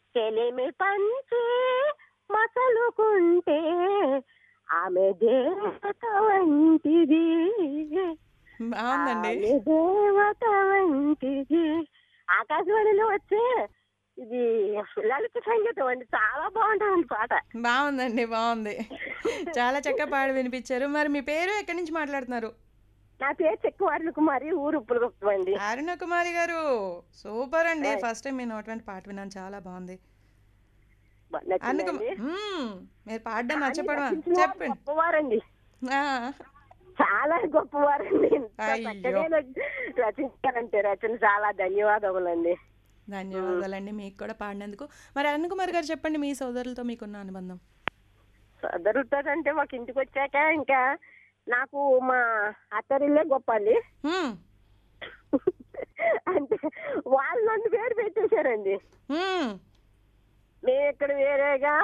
చెలిమి పంచి మసలుకుంటే ఆమె దేవత వంటిది బాగుందండి ఆమె దేవత వంటిది ఆకాశవాణిలో వచ్చే ఇది లలిత సంగీతం అండి చాలా బాగుంటుంది పాట బాగుందండి బాగుంది చాలా చక్కగా పాడి వినిపించారు మరి మీ పేరు ఎక్కడి నుంచి మాట్లాడుతున్నారు నా పేరు చెక్కువార్ల కుమారి ఊరు ఉప్పులగుప్తం అండి అరుణ కుమారి గారు సూపర్ అండి ఫస్ట్ టైం మీ నోటువంటి పాట విన్నాను చాలా బాగుంది బా- అందుకు నచ్చిందండి? మ్మ్. మీరు పాడడం మర్చిపోవడం రచించిన వారు చెప్పండి గొప్పవారండి ఆ, చాలా గొప్పవారండి ఇంత అయ్యో. చక్కగా రచ- రచించారంటే రచన చాలా ధన్యవాదములండి ధన్యవాదాలండి మీకు కూడా పాడినందుకు మరి అరుణ్ కుమార్ గారు చెప్పండి మీ సోదరులతో మీకున్న అనుబంధం చదువుతాడంటే మాకు ఇంటికి వచ్చాక ఇంకా నాకు మా అత్తరిల్లే గొప్ప అండి మ్మ్. అంటే వాళ్ళు నన్ను పేరు పెట్టేశారండి మ్మ్. మేము ఇక్కడ వేరేగా